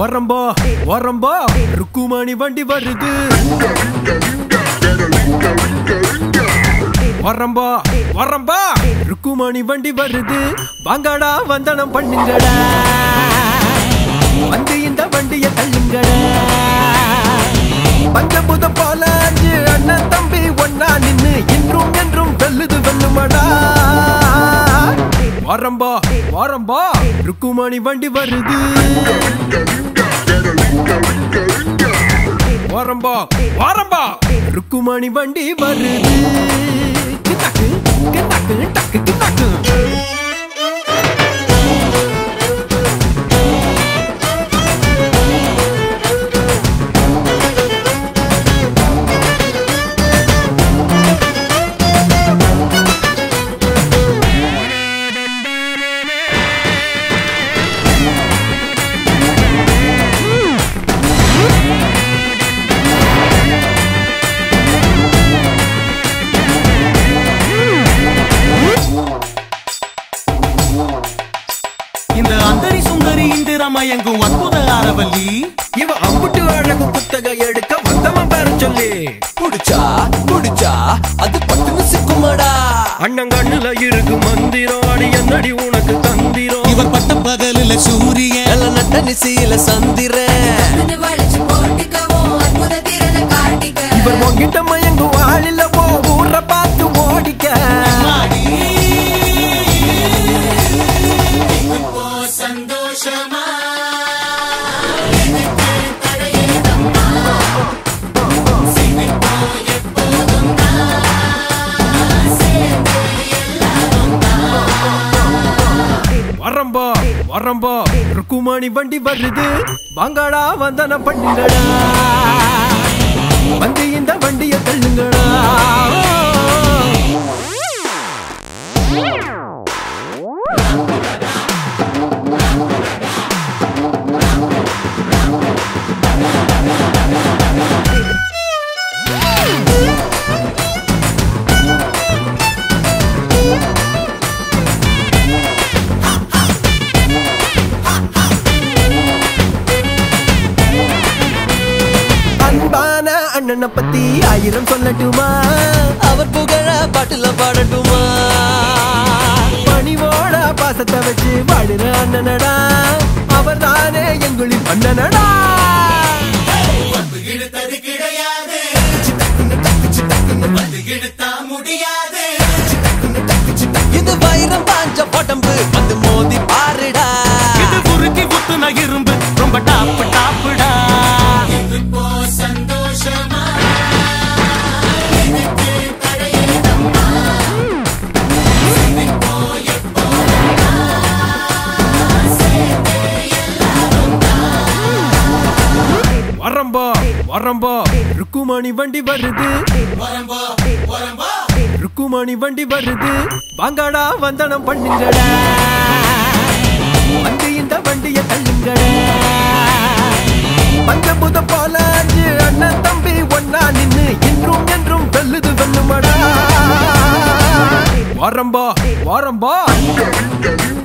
வரம்பா வரம்பா ருக்குமணி வண்டி வருது வரம்பா வரம்பா ருக்குமணி வண்டி வருது வாங்கடா வந்தனம் பண்ணுங்கடா வந்து இந்த வண்டிய தள்ளுங்கடா பஞ்சபூதம் போல அஞ்சு அண்ணன் தம்பி ஒன்னா நின்னு இன்றும் என்றும் வெல்லுது வெல்லுமடா வரம்பா வரம்பா ருக்குமணி வண்டி வருது வரம்பா வரம்பா ருக்குமணி வண்டி வருது கிட்டாக்கு கிட்டாக்கு டக்கு கிட்டாக்கு இந்த அந்தரி சுந்தரி இந்திரமயங்கும் அற்புத அரவல்லி இவ அம்புட்டு அழகு புத்தக எடுக்க வந்தவன் பேர சொல்லி குடிச்சா குடிச்சா அது பட்டுன்னு சிக்குமாடா அண்ணங்கண்ணுல இருக்கு மந்திரம் அடி என்னடி உனக்கு தந்திரம் இவர் பட்ட பகலில் சூரியன் நல்ல நட்ட நிசையில சந்திரன் அது வளைச்சு போட்டுக்கவும் அற்புத திறனை காட்டிக்க இவர் உங்கிட்ட மயங்கும் வாழில போ ஊரை பார்த்து ஓடிக்க ஆடி. வரம்பா வரம்பா ருக்குமணி வண்டி வருது வாங்கடா வந்தன பண்ணுங்கடா வந்து இந்த வண்டிய தள்ளுங்கடா அன்பான அண்ணனை பத்தி ஆயிரம் சொல்லட்டுமா அவர் புகழ பாட்டுல பாடட்டுமா பணிவோட பாசத்தை வச்சு வாழுற அண்ணனடா அவர் தானே எங்களின் அண்ணனடா இது வைரம் பாஞ்ச உடம்பு வந்து மோதி பாருடா இது குறுக்கி குத்துன இரும்பு ரொம்ப டாப்பு டாப்புடா வரம்பா வரம்பா ருக்குமணி வண்டி வருது ருக்குமணி வண்டி வருது வாங்கடா வந்தனம் பண்ணுங்கடா வந்து இந்த வண்டிய தள்ளுங்கடா பஞ்சபூதம் போல அஞ்சு அண்ணன் தம்பி ஒன்னா நின்னு இன்றும் என்றும் வெல்லுது வெல்லுமடா வரம்பா வரம்பா